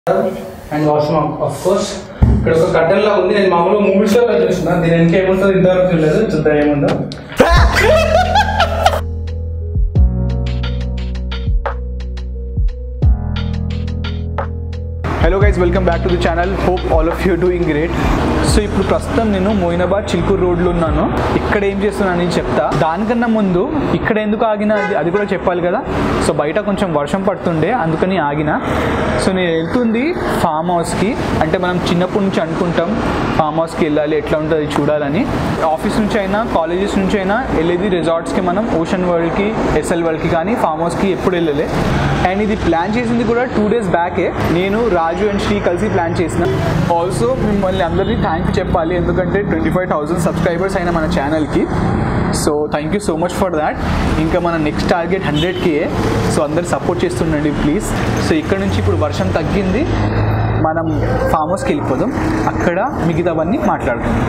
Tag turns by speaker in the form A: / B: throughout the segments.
A: And washroom of course ఇక్కడ ఒక కట్టెన్ లా ఉంది నేను మామూలుగా మూవీస్ లో చూస్తున్నా దీని వెనక ఏముంటుంది ఇంతవరకు చూడలేదు చూద్దాం ఏముందో
B: hello guys welcome back to the channel hope all of you doing great so ఇప్పుడు ప్రస్తుతం నేను మోయినాబాద్ చిల్కూర్ రోడ్లో ఉన్నాను ఇక్కడ ఏం చేస్తున్నాను అని చెప్తా దానికన్నా ముందు ఇక్కడ ఎందుకు ఆగినా అది అది కూడా చెప్పాలి కదా సో బయట కొంచెం వర్షం పడుతుండే అందుకని ఆగిన సో నేను వెళ్తుంది ఫామ్ హౌస్కి అంటే మనం చిన్నప్పటి నుంచి అనుకుంటాం ఫామ్ హౌస్కి వెళ్ళాలి ఎట్లా ఉంటుంది చూడాలని ఆఫీస్ నుంచి అయినా కాలేజెస్ నుంచి అయినా వెళ్ళేది రిసార్ట్స్కి మనం ఓషన్ వరల్డ్కి ఎస్ఎల్ వరల్డ్కి కానీ ఫామ్ హౌస్కి ఎప్పుడు వెళ్ళలే అండ్ ఇది ప్లాన్ చేసింది కూడా టూ డేస్ బ్యాకే నేను రాజు అండ్ శ్రీ కలిసి ప్లాన్ చేసిన ఆల్సో మిమ్మల్ని అందరినీ థ్యాంక్ యూ చెప్పాలి ఎందుకంటే ట్వంటీ ఫైవ్ థౌసండ్ సబ్స్క్రైబర్స్ అయిన మన ఛానల్కి so thank you so much for that ఇంకా మన నెక్స్ట్ టార్గెట్ హండ్రెడ్కే సో అందరు సపోర్ట్ చేస్తుండండి ప్లీజ్ సో ఇక్కడ నుంచి ఇప్పుడు వర్షం తగ్గింది మనం ఫామ్ హౌస్కి వెళ్ళిపోదాం అక్కడ మిగతావన్నీ మాట్లాడుకుందాం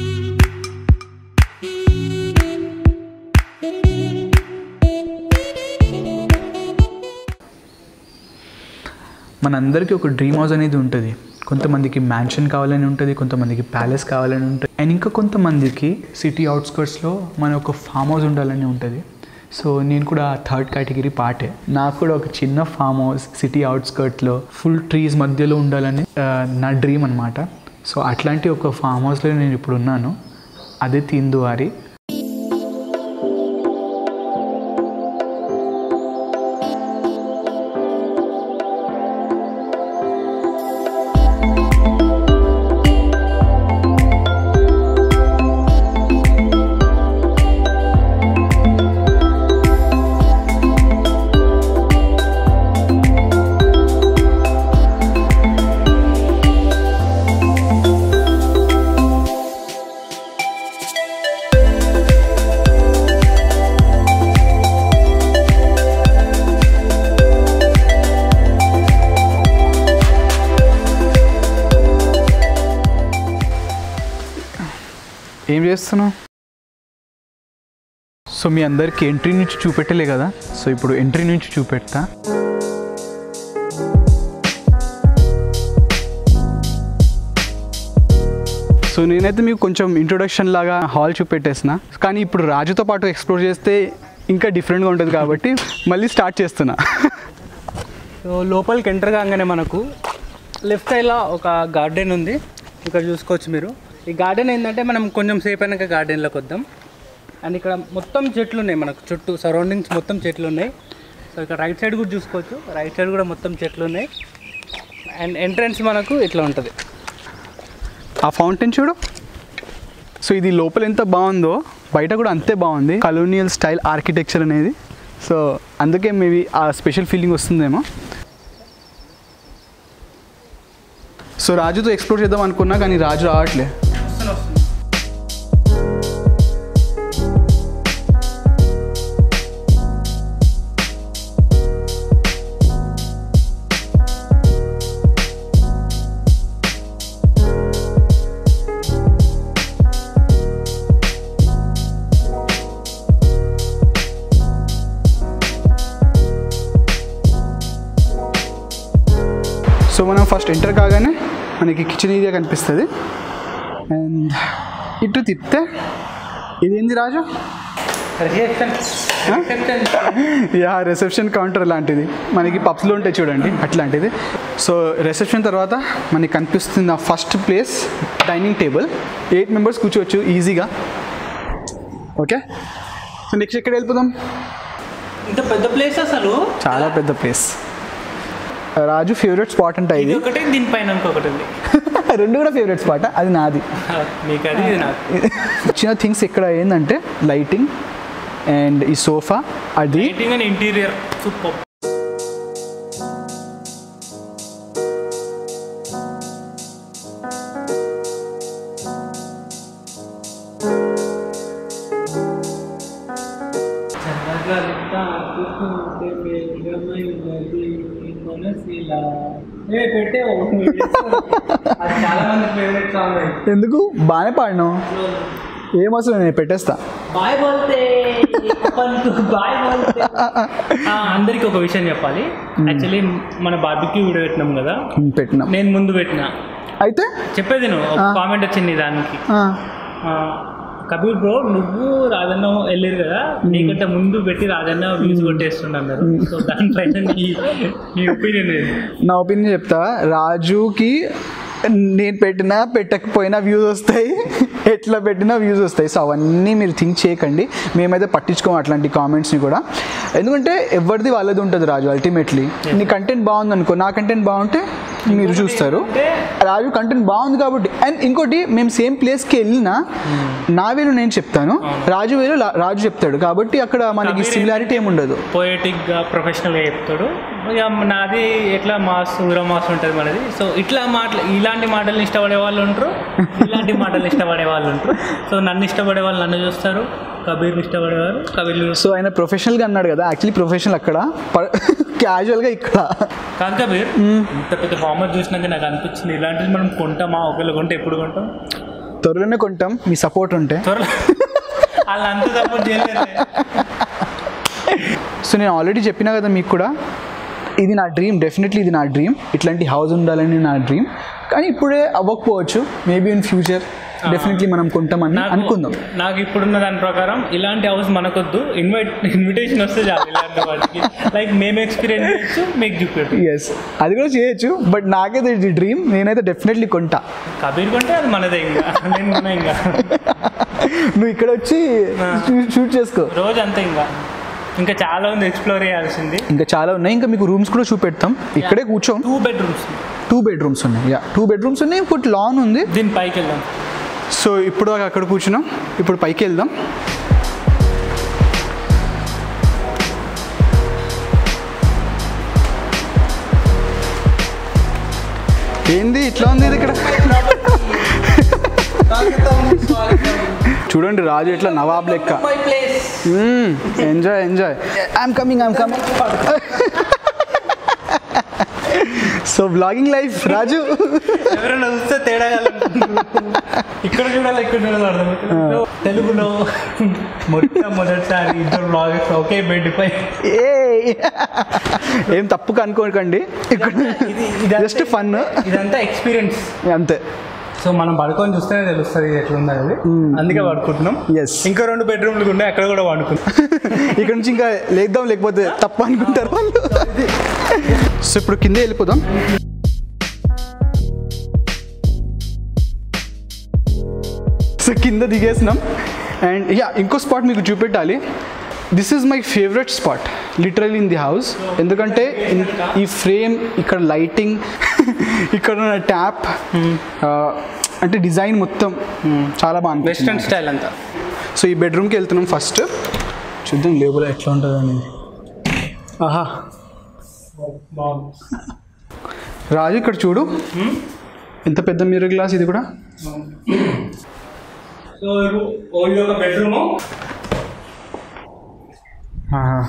B: మనందరికీ ఒక డ్రీమ్ హౌస్ అనేది ఉంటుంది కొంతమందికి మ్యాన్షన్ కావాలని ఉంటుంది కొంతమందికి ప్యాలెస్ కావాలని ఉంటుంది అండ్ ఇంకా కొంతమందికి సిటీ అవుట్స్కర్ట్స్లో మన ఒక ఫామ్ హౌస్ ఉండాలని ఉంటుంది సో నేను కూడా థర్డ్ కేటగిరీ పార్టే నాకు కూడా ఒక చిన్న ఫామ్ హౌస్ సిటీ అవుట్స్కర్ట్లో ఫుల్ ట్రీస్ మధ్యలో ఉండాలని ఆ, నా డ్రీమ్ అనమాట సో అట్లాంటి ఒక ఫామ్ హౌస్లో నేను ఇప్పుడు ఉన్నాను అదే తీందువారి ఏం చేస్తున్నావు సో మీ అందరికి ఎంట్రీ నుంచి చూపెట్టలే కదా సో ఇప్పుడు ఎంట్రీ నుంచి చూపెడతా సో నేనైతే మీకు కొంచెం ఇంట్రొడక్షన్ లాగా హాల్ చూపెట్టేసిన కానీ ఇప్పుడు రాజుతో పాటు ఎక్స్ప్లోర్ చేస్తే ఇంకా డిఫరెంట్గా ఉంటుంది కాబట్టి మళ్ళీ స్టార్ట్ చేస్తున్నా
A: సో లోపలికి ఎంటర్ కాగానే మనకు లెఫ్ట్ సైడ్లో ఒక గార్డెన్ ఉంది ఇక్కడ చూసుకోవచ్చు మీరు ఈ గార్డెన్ ఏంటంటే మనం కొంచెం సేపు అయినాక గార్డెన్లోకి వద్దాం అండ్ ఇక్కడ మొత్తం చెట్లు ఉన్నాయి మనకు చుట్టూ సరౌండింగ్స్ మొత్తం చెట్లు ఉన్నాయి సో ఇక్కడ రైట్ సైడ్ కూడా చూసుకోవచ్చు రైట్ సైడ్ కూడా మొత్తం చెట్లు ఉన్నాయి అండ్ ఎంట్రన్స్ మనకు ఇట్లా ఉంటుంది
B: ఆ ఫౌంటైన్ చూడు సో ఇది లోపల ఎంత బాగుందో బయట కూడా అంతే బాగుంది కలోనియల్ స్టైల్ ఆర్కిటెక్చర్ అనేది సో అందుకే మేబీ ఆ స్పెషల్ ఫీలింగ్ వస్తుందేమో సో రాజుతో ఎక్స్ప్లోర్ చేద్దాం అనుకున్నా కానీ రాజు రావట్లే సో మనం ఫస్ట్ ఎంటర్ కాగానే మనకి కిచెన్ ఏరియా కనిపిస్తుంది అండ్ ఇటు తిప్పితే ఇదేంది Raju
A: reception
B: yeah reception counter లాంటిది మనకి పబ్స్లో ఉంటాయి చూడండి అట్లాంటిది సో రిసెప్షన్ తర్వాత మనకి కనిపిస్తుంది ఆ first place dining table eight members కూర్చోవచ్చు ఈజీగా ఓకే సో నెక్స్ట్ ఎక్కడ వెళ్ళిపోదాం
A: ఇంత పెద్ద ప్లేస్ అసలు
B: చాలా పెద్ద ప్లేస్ రాజు ఫేవరెట్ స్పాట్ అంటే
A: ఇది
B: ఇది
A: ఒకటి దీనిపైన ఇంకొకటి ఉంది
B: రెండు కూడా ఫేవరెట్ స్పాట్ అది నాది
A: మీకు అది ఇది నాకు
B: వచ్చిన థింగ్స్ ఇక్కడ ఏంటంటే లైటింగ్ అండ్ ఈ సోఫా అది
A: లైటింగ్ అండ్ ఇంటీరియర్ సూపర్ చాలా మంది ఫేవరెట్ సాంగ్
B: ఎందుకు బాగానే పాడినావు ఏం అవసరం నేను పెట్టేస్తా
A: బాయ్ బోల్తే బాయ్ బోల్తే అందరికి ఒక విషయం చెప్పాలి యాక్చువల్లీ మన బార్బిక్యూ వీడియో పెట్టినాం కదా
B: ఉమ్, పెట్టినా
A: నేను ముందు పెట్టిన
B: అయితే
A: చెప్పేది నువ్వు ఒక కామెంట్ వచ్చింది దానికి
B: ఆ,
A: ఆ, కబీర్ బ్రో నువ్వు రాజన్న వెళ్ళారు కదా నీకంటే ముందు పెట్టి రాజన్న వ్యూస్ కొట్టేస్తున్నారు సో దానిపైన నీ నీ ఒపీనియన్ ఏది
B: నా ఒపీనియన్ చెప్తా రాజుకి నేను పెట్టినా పెట్టకపోయినా వ్యూస్ వస్తాయి ఎట్లా పెట్టినా వ్యూస్ వస్తాయి సో అవన్నీ మీరు థింక్ చేయకండి మేమైతే పట్టించుకోము అట్లాంటి కామెంట్స్ని కూడా ఎందుకంటే ఎవరిది వాళ్ళది ఉంటుంది రాజు అల్టిమేట్లీ నీ కంటెంట్ బాగుంది అనుకో నా కంటెంట్ బాగుంటే మీరు చూస్తారు రాజు కంటెంట్ బాగుంది కాబట్టి అండ్ ఇంకోటి మేము సేమ్ ప్లేస్కి వెళ్ళినా నా వేలు నేను చెప్తాను రాజు వేలు లా- రాజు చెప్తాడు కాబట్టి అక్కడ మనకి సిమిలారిటీ ఏమి ఉండదు
A: పోయేటిక్ గా ప్రొఫెషనల్ గా చెప్తాడు ఇక నాది ఎట్లా మాస్ ఊర మాస్ ఉంటుంది మనది సో ఇట్లా మాటలు ఇలాంటి మాటలు ఇష్టపడే వాళ్ళు ఉంటారు ఇలాంటి మాటలు ఇష్టపడే వాళ్ళు ఉంటారు సో నన్ను ఇష్టపడే వాళ్ళు నన్ను చూస్తారు కబీర్ని ఇష్టపడేవారు కబీర్
B: సో ఆయన ప్రొఫెషనల్గా అన్నాడు కదా యాక్చువల్లీ ప్రొఫెషనల్ అక్కడ క్యాజువల్గా ఇక్కడ
A: కాదు కబీర్ ఇంత పెద్ద ఫార్మర్ చూసినాక నాకు అనిపించింది ఇలాంటివి మనం కొంటామా ఒకవేళ కొంటే ఎప్పుడు కొంటాం
B: త్వరలోనే కొంటాం మీ సపోర్ట్ ఉంటే
A: త్వరలో వాళ్ళు అంత సపోర్ట్ చేయలేదు
B: సో నేను ఆల్రెడీ చెప్పినా కదా మీకు కూడా ఇది నా డ్రీమ్ డెఫినెట్లీ ఇది నా డ్రీమ్ ఇట్లాంటి హౌస్ ఉండాలని నా డ్రీమ్ కానీ ఇప్పుడే అవ్వకపోవచ్చు మేబీ ఇన్ ఫ్యూచర్ డెఫినెట్లీ మనం కొంటామని
A: నాకు-
B: అనుకుందాం
A: నాకు ఇప్పుడున్న దాని ప్రకారం ఇలాంటి హౌస్ మనకొద్దు ఇన్వైట్ ఇన్విటేషన్ వస్తే చాలు ఇలాంటి వాటికి లైక్ మేము ఎక్స్పీరియన్స్ చేయొచ్చు మీకు చూపెట్టు
B: ఎస్ అది కూడా చేయొచ్చు బట్ నాకైతే ఇది డ్రీమ్ నేనైతే డెఫినెట్లీ కొంటా
A: కబీర్ కొంటే అది మనదే ఇంకా నేను కొన ఇంకా
B: నువ్వు ఇక్కడ వచ్చి షూట్ చేసుకో
A: రోజు అంతే ఇంకా ఇంకా చాలా ఉంది ఎక్స్ప్లోర్ చేయాల్సింది
B: ఇంకా చాలా ఉన్నాయి ఇంకా మీకు రూమ్స్ కూడా చూపెడతాం ఇక్కడే కూర్చోం
A: టూ బెడ్రూమ్స్
B: టూ బెడ్రూమ్స్ ఉన్నాయి యా టూ బెడ్రూమ్స్ ఉన్నాయి ఇంకోటి లాన్ ఉంది
A: దీని పైకి వెళ్దాం
B: సో ఇప్పుడు దాకా అక్కడ కూర్చున్నాం ఇప్పుడు పైకి వెళ్దాం ఏంది ఇట్లా ఉంది ఇది ఇక్కడ చూడండి రాజు ఇట్లా నవాబ్ లెక్క enjoy enjoy I'm coming I'm coming so blogging life Raju
A: ఎవరైనా చూస్తే తేడా ఇక్కడ చూడాలి ఇక్కడ చూడాలి అర్థమవుతుంది తెలుగులో మొట్టమొదటిసారి ఇద్దరు బ్లాగర్స్ ఒకే బెడ్ పై
B: ఏ ఏం తప్పుగా అనుకోకండి ఇక్కడ
A: ఇది ఇదంతా-
B: జస్ట్ ఫన్
A: ఇదంతా ఎక్స్పీరియన్స్
B: అంతే
A: సో మనం పడుకొని చూస్తేనే తెలుస్తుంది ఇది ఎట్లుంది అది అందుకే పడుకుంటున్నాం
B: ఎస్
A: ఇంకా రెండు బెడ్రూమ్లు ఉన్నాయి అక్కడ కూడా పడుకున్నాం
B: ఇక్కడ నుంచి ఇంకా లేద్దాం లేకపోతే తప్ప అనుకుంటారు వాళ్ళు సో ఇప్పుడు కిందే వెళ్ళిపోదాం సో కింద దిగేసినాం అండ్ యా ఇంకో స్పాట్ మీకు చూపెట్టాలి this is my favourite spot literally in the house ఎందుకంటే ఇన్- ఈ ఫ్రేమ్ ఇక్కడ లైటింగ్ ఇక్కడ ఉన్న ట్యాప్ అంటే డిజైన్ మొత్తం చాలా బాగా అనిపించింది
A: వెస్ట్రన్ స్టైల్ అంతా
B: సో ఈ బెడ్రూమ్కి వెళ్తున్నాం ఫస్ట్ చూద్దాం లోపల ఎట్లా ఉంటుంది అనేది ఆహా రాజు ఇక్కడ చూడు ఎంత పెద్ద మిర్రర్ గ్లాస్ ఇది కూడా
A: సో ఇది ఒక బెడ్రూమ్
B: ఆహా.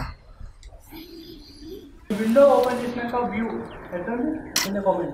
A: విండో ఓపెన్ చేసినాక వ్యూ ఎట్లుంది కింద కామెంట్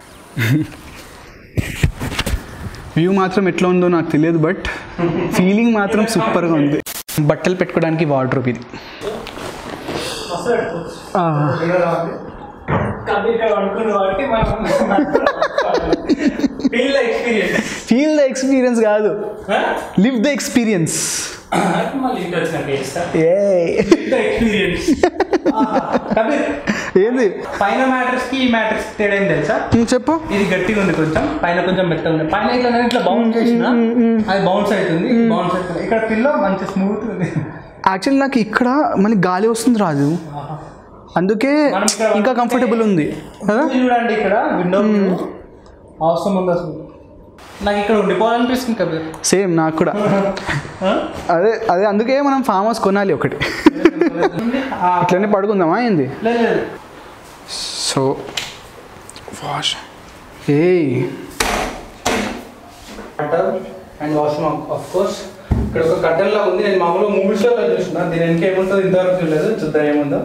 B: వ్యూ మాత్రం ఎట్లా ఉందో నాకు తెలియదు బట్ ఫీలింగ్ మాత్రం సూపర్గా ఉంది బట్టలు పెట్టుకోవడానికి వార్డ్రోబ్ ఇది
A: మస్తు పెట్టుకోవచ్చు
B: ఆహా.
A: కబీర్ ఇక్కడ పడుకున్న కాబట్టి మనం feel experience
B: feel the experience కాదు లివ్ ద ఎక్స్పీరియన్స్
A: మళ్ళీ ఇంటి వచ్చినాక చేస్తా
B: ఏ
A: ఎక్స్పీరియన్స్ కబీర్
B: ఏంది
A: పైన మ్యాట్రస్ కి ఈ మ్యాట్రస్ తేడా ఏం తెలుసా
B: ఉమ్, చెప్పు
A: ఇది గట్టిగా ఉంది కొంచెం పైన కొంచెం మెత్తగా ఉంది పైన ఇట్లా నేను ఇట్లా బౌన్స్ చేసిన అది బౌన్స్ అవుతుంది బౌన్స్ అవుతుంది ఇక్కడ పిల్లో మంచి స్మూత్ ఉంది
B: యాక్చువల్లీ నాకు ఇక్కడ మళ్ళీ గాలి వస్తుంది రాజు అందుకే
A: మనం ఇక్కడ
B: ఇంకా కంఫర్టబుల్ ఉంది కదా
A: ఇది చూడండి ఇక్కడ విండో అవసరం ఉంది అసలు నాకు ఇక్కడ ఉండిపోవాలనిపిస్తుంది కబీర్
B: సేమ్ నాకు కూడా అదే అదే అందుకే మనం ఫామ్ హౌస్ కొనాలి ఒకటి
A: ఆ,
B: ఇట్లనే పడుకుందామా ఏంది
A: లేదు లేదు
B: so wash a
A: cutter and washroom of course ఇక్కడ ఒక కర్టన్ లా ఉంది నేను మామూలుగా మూవీస్ లో చూసిన దీని వెనక ఏముంటుంది ఇంతవరకు చూడలేదు చూద్దాం ఏముందో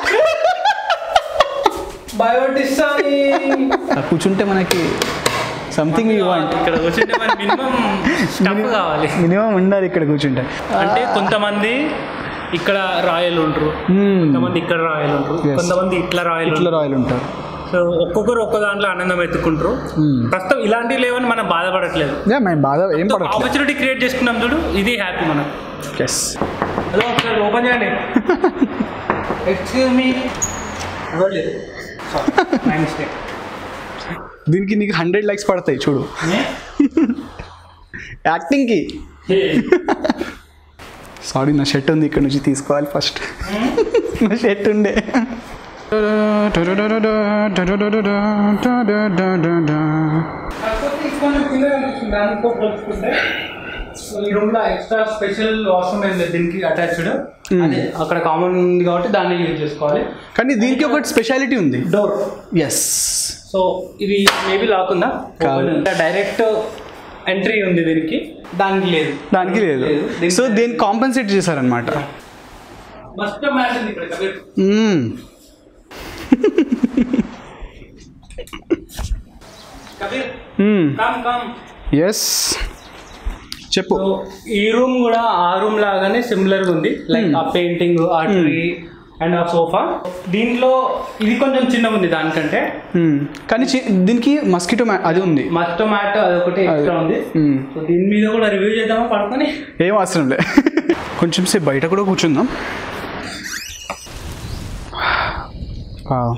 A: బయోటిస్టాని
B: కూర్చుంటే మనకి సంథింగ్ యూ వాంట్
A: ఇక్కడ కూర్చుంటే మరి మినిమం స్టఫ్ కావాలి
B: మినిమం ఉండాలి ఇక్కడ కూర్చుంటే
A: అంటే కొంతమంది ఇక్కడ రాయలు ఉంటారు
B: Hmm.
A: కొంతమంది ఇక్కడ రాయలు ఉంటారు
B: Yes.
A: కొంతమంది ఇట్లా రాయలు
B: ఇట్లా రాయలు ఉంటారు
A: సో ఒక్కొక్కరు ఒక్క దాంట్లో ఆనందం ఎత్తుకుంటారు
B: Hmm.
A: ప్రస్తుతం ఇలాంటివి లేవని మనం బాధపడట్లేదు
B: యా మేము బాధ ఏం పడట్లేదు
A: ఆపర్చునిటీ క్రియేట్ చేసుకున్నాం చూడు ఇది హ్యాపీ మనం
B: ఎస్
A: హలో ఒకసారి ఓపెన్ చేయండి ఎక్స్క్యూజ్ మీ అవ్వలేదు మై మిస్టేక్
B: దీనికి నీకు హండ్రెడ్ లైక్స్ పడతాయి చూడు యాక్టింగ్కి సారీ నా షర్ట్ ఉంది ఇక్కడ నుంచి తీసుకోవాలి ఫస్ట్ నా షర్ట్ ఉండే
A: కాకపోతే ఇది కొంచెం కింద కనిపిస్తుంది దానితో పోల్చుకుంటే సో ఈ రూమ్ లో ఎక్స్ట్రా స్పెషల్ వాష్రూమ్ ఏం లేదు దీనికి అటాచ్డ్ అదే అక్కడ కామన్ ఉంది కాబట్టి దాన్ని యూజ్ చేసుకోవాలి
B: కానీ దీనికి ఒకటి స్పెషాలిటీ ఉంది
A: డోర్
B: ఎస్
A: సో ఇది మేబీ లాక్ ఉందా
B: కాదు.
A: డైరెక్ట్ ఎంట్రీ ఉంది దీనికి దానికి లేదు
B: దానికి లేదు సో దీన్ని కాంపెన్సేట్ చేశారనమాట
A: మస్ట్ మ్యాచ్ ఉంది ఇక్కడ Kabir Kabir come come
B: yes చెప్పు
A: సో ఈ రూమ్ కూడా ఆ రూమ్ లాగానే సిమిలర్ గా ఉంది లైక్ ఆ పెయింటింగ్ ఆ ట్రీ అండ్ ఆ సోఫా దీంట్లో ఇది కొంచెం చిన్నగా ఉంది దానికంటే
B: Hmm. కానీ చి- దీనికి మస్కిటో అది ఉంది
A: మస్ట్ మ్యాట్ అదొకటి ఎక్స్ట్రా ఉంది
B: Hmm.
A: సో దీని మీద కూడా రివ్యూ చేద్దామా పడుకొని
B: ఏం అవసరం లే కొంచెం సేపు బయట కూడా కూర్చుందాం Wow.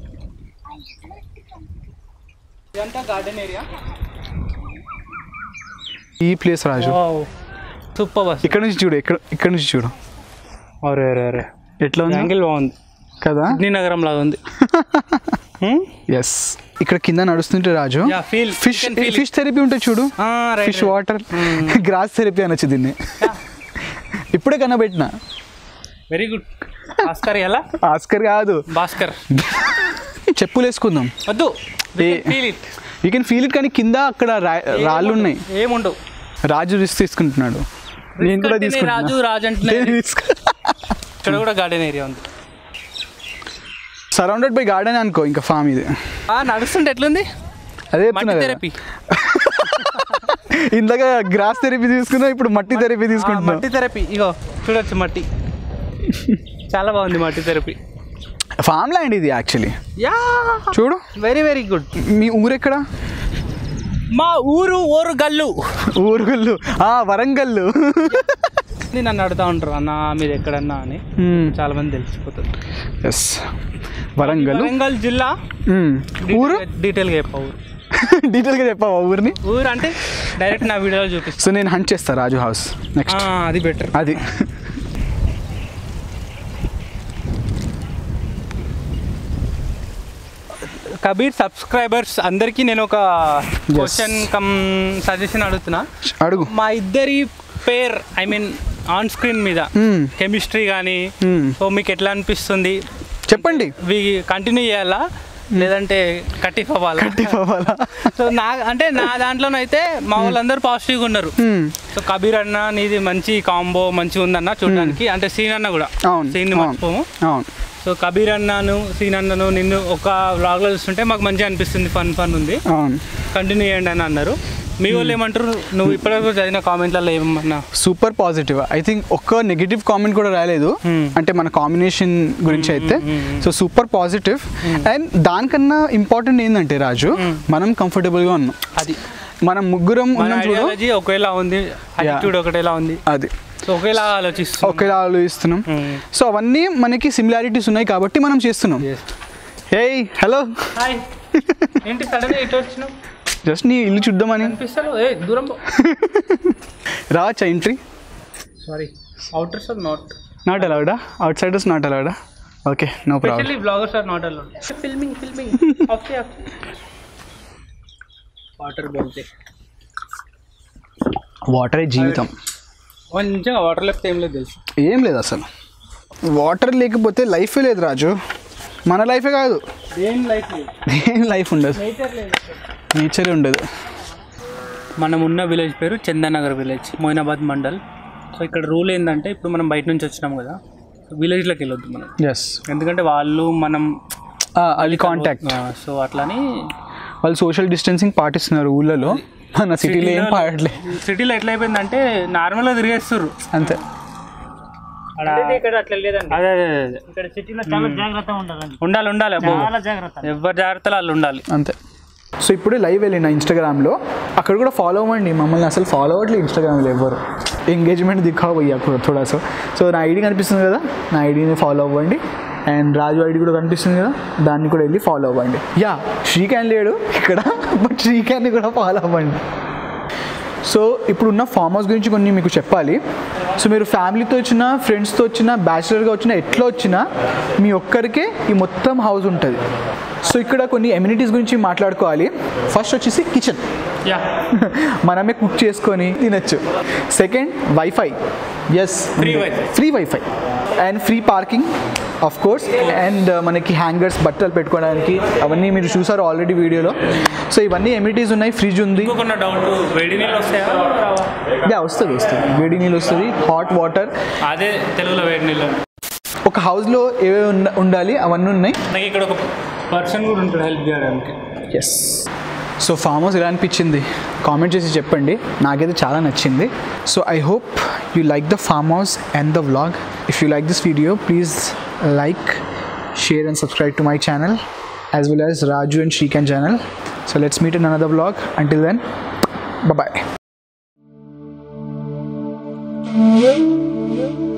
A: ఇదంతా గార్డెన్ ఏరియా
B: ఈ ప్లేస్ రాజు
A: సూపర్ బస్
B: ఇక్కడ నుంచి చూడు ఇక్కడ ఇక్కడ నుంచి చూడు
A: అరే అరే అరే
B: ఎట్లా ఉంది
A: యాంగిల్ బాగుంది
B: కదా
A: సిడ్నీ నగరం లాగా ఉంది
B: ఎస్ ఇక్కడ కింద నడుస్తుంటే Raju
A: yeah feel
B: fish fish therapy ఉంటుంది చూడు ఫిష్ వాటర్ గ్రాస్ థెరపీ అనొచ్చు దీన్ని ఇప్పుడే కనబెట్టిన
A: వెరీ గుడ్ భాస్కర్ ఎలా
B: ఆస్కర్ కాదు
A: భాస్కర్
B: చెప్పులు వేసుకుందాం
A: వద్దు
B: a-
A: feel it
B: you can feel it కానీ కింద అక్కడ రా- రాళ్ళు ఉన్నాయి
A: ఏముండవు
B: రాజు రిస్క్ తీసుకుంటున్నాడు నేను కూడా
A: అంటేనే
B: తీసుకుంటున్నా
A: రాజు రాజు అంటే
B: నేను తీసుకో
A: ఇక్కడ కూడా గార్డెన్ ఏరియా ఉంది
B: సరౌండెడ్ బై గార్డెన్ అనుకో ఇంకా ఫామ్ ఇది
A: ఆ నడుస్తుంటే ఎట్లుంది
B: అదే
A: మట్టి
B: చెప్తున్నా కదా.
A: థెరపీ
B: ఇందాక గ్రాస్ థెరపీ తీసుకున్నా ఇప్పుడు మట్టి థెరపీ తీసుకుంటున్నా
A: మట్టి థెరపీ ఇగో చూడొచ్చు మట్టి చాలా బాగుంది మట్టి థెరపీ
B: ఫామ్ ల్యాండ్ ఇది యాక్చువల్లీ
A: యా
B: చూడు
A: వెరీ వెరీ గుడ్
B: మీ ఊరెక్కడ
A: మా ఊరు ఓరు గల్లు
B: ఊరుగుళ్ళు ఆ వరంగల్లు
A: నేను నన్ను అడుగుతా ఉంటారు అన్న మీరు ఎక్కడన్నా అని చాలా మంది తెలిసిపోతుంది
B: ఎస్ వరంగల్
A: వరంగల్ జిల్లా
B: మ్మ్. ఊరు
A: డీటెయిల్గా చెప్పా ఊరు
B: డీటెయిల్గా చెప్పావా ఊరిని
A: ఊరు అంటే డైరెక్ట్ నా వీడియోలో చూపిస్తా
B: సో నేను హంట్ చేస్తా రాజు హౌస్ నెక్స్ట్
A: ఆ, అది బెటర్
B: అది
A: కబీర్ సబ్స్క్రైబర్స్ అందరికీ నేను ఒక క్వశ్చన్ కమ్ సజెషన్ అడుగుతున్నా
B: అడుగు
A: మా ఇద్దరి pair I mean on screen మీద
B: మ్మ్.
A: కెమిస్ట్రీ కానీ
B: మ్మ్.
A: సో మీకు ఎట్లా అనిపిస్తుంది
B: చెప్పండి
A: ఇవి కంటిన్యూ చేయాలా లేదంటే కటిఫ్ అవ్వాలా
B: అవ్వాలా
A: సో నా అంటే నా దాంట్లోనైతే మా వాళ్ళందరూ పాజిటివ్గా ఉన్నారు
B: మ్మ్.
A: సో కబీర్ అన్న నీది మంచి కాంబో మంచిగా ఉందన్న చూడడానికి అంటే సీన్ అన్న కూడా
B: అవును
A: సీన్
B: అవును
A: మర్చిపోము
B: అవును
A: సో కబీర్ అన్నను సీన్ అన్నను నిన్ను ఒక వ్లాగ్లో చూస్తుంటే మాకు మంచిగా అనిపిస్తుంది ఫన్ ఫన్ ఉంది
B: అవును
A: కంటిన్యూ చేయండి అని అన్నారు మీ వాళ్ళు ఏమంటారు నువ్వు ఇప్పటివరకు చదివిన కామెంట్లలో ఏమన్నా
B: సూపర్ పాజిటివ్ ఐ థింక్ ఒక్క నెగిటివ్ కామెంట్ కూడా రాలేదు
A: Hmm.
B: అంటే మన కాంబినేషన్ గురించి అయితే సో సూపర్ పాజిటివ్ అండ్ దానికన్నా ఇంపార్టెంట్ ఏంటంటే రాజు మనం కంఫర్టబుల్గా ఉన్నాం
A: అది
B: మనం ముగ్గురం
A: మన
B: ఉన్నాం చూడు
A: ఐడియాలజీ ఒకేలా ఉంది యాటిట్యూడ్ ఒకటేలా ఉంది
B: అది
A: సో ఒకేలా ఆలోచిస్తున్నాం
B: ఒకేలా ఆలోచిస్తున్నాం
A: Hmm.
B: సో అవన్నీ మనకి సిమిలారిటీస్ ఉన్నాయి కాబట్టి మనం చేస్తున్నాం
A: Yes.
B: హే హలో
A: హాయ్ ఏంటి సడన్ ఇటు వచ్చినావు
B: జస్ట్ నీ ఇల్లు చూద్దామని
A: అనిపిస్తాను ఏ దూరం
B: రావచ్చా entry
A: sorry outers are not
B: not అలౌడా అవుట్ సైడర్స్ నాట్ అలౌడా okay no problem
A: specially bloggers are not allowed filming filming okay okay water బోల్తే
B: వాటరే జీవితం
A: కొంచెం వాటర్ లేకపోతే ఏం లేదు తెలుసు
B: ఏం లేదు అసలు వాటర్ లేకపోతే లైఫే లేదు రాజు మన లైఫే కాదు
A: ఏం లైఫ్ లేదు
B: ఏం లైఫ్ ఉండదు
A: నేచర్ లేదు
B: నేచరే ఉండదు
A: మనం ఉన్న విలేజ్ పేరు చందనగర్ విలేజ్ మోయినాబాద్ మండల్ సో ఇక్కడ రూల్ ఏంటంటే ఇప్పుడు మనం బయట నుంచి వచ్చినాం కదా విలేజ్లోకి వెళ్ళొద్దు మనం
B: ఎస్
A: ఎందుకంటే వాళ్ళు మనం
B: అది కాంటాక్ట్
A: సో అట్లని
B: వాళ్ళు సోషల్ డిస్టెన్సింగ్ పాటిస్తున్నారు ఊళ్ళలో మన సిటీలో ఏం పాడట్లేదు
A: సిటీలో ఎట్లా అయిపోయిందంటే నార్మల్గా తిరిగేస్తారు
B: అంతే
C: ఇక్కడ అట్లా లేదండి
A: అదే అదే అదే
C: ఇక్కడ సిటీలో చాలా జాగ్రత్తగా ఉండాలండి
A: ఉండాలి ఉండాలి అబ్బో.
C: చాలా జాగ్రత్త
A: ఎవరి జాగ్రత్తలు వాళ్ళు ఉండాలి
B: అంతే సో ఇప్పుడే లైవ్ వెళ్ళిన ఇన్స్టాగ్రామ్లో అక్కడ కూడా ఫాలో అవ్వండి మమ్మల్ని అసలు ఫాలో అవ్వట్లేదు ఇన్స్టాగ్రామ్లో ఎవరు ఎంగేజ్మెంట్ దిఖావు పోయి అక్కడ థోడా సో సో నా ఐడి కనిపిస్తుంది కదా నా ఐడిని ఫాలో అవ్వండి అండ్ రాజు ఐడి కూడా కనిపిస్తుంది కదా దాన్ని కూడా వెళ్ళి ఫాలో అవ్వండి యా శ్రీకాంత్ లేడు ఇక్కడ బట్ శ్రీకాంత్ని కూడా ఫాలో అవ్వండి సో ఇప్పుడున్న ఫామ్ హౌస్ గురించి కొన్ని మీకు చెప్పాలి సో మీరు ఫ్యామిలీతో వచ్చినా ఫ్రెండ్స్తో వచ్చినా బ్యాచిలర్గా వచ్చినా ఎట్లా వచ్చినా మీ ఒక్కరికే ఈ మొత్తం హౌస్ ఉంటుంది సో ఇక్కడ కొన్ని ఎమ్యూనిటీస్ గురించి మాట్లాడుకోవాలి ఫస్ట్ వచ్చేసి కిచెన్
A: యా
B: మనమే కుక్ చేసుకొని తినచ్చు second WiFi yes
A: Free Wi-Fi.
B: Free WiFi and free parking of course and మనకి హ్యాంగర్స్ బట్టలు పెట్టుకోవడానికి అవన్నీ మీరు చూసారు ఆల్రెడీ వీడియోలో సో ఇవన్నీ ఎమ్యూనిటీస్ ఉన్నాయి ఫ్రిడ్జ్ ఉంది
A: ఇంకొక డౌట్ వేడి నీళ్ళు వస్తాయా రావా?
B: యా వస్తుంది వస్తుంది వేడి నీళ్ళు వస్తుంది హాట్ వాటర్
A: అదే తెలుగులో వేడి నీళ్ళు
B: ఒక హౌస్లో ఏవేవి ఉండ- ఉండాలి అవన్నీ ఉన్నాయి
A: నాకు ఇక్కడ ఒక పర్సన్ కూడా ఉంటాడు హెల్ప్ చేయడానికి
B: ఎస్ సో ఫామ్ హౌస్ ఎలా అనిపించింది కామెంట్ చేసి చెప్పండి నాకైతే చాలా నచ్చింది so I hope you like the farmhouse and the vlog if you like this video please like share and subscribe to my channel as well as Raju and Srikanth channel so let's meet in another vlog until then bye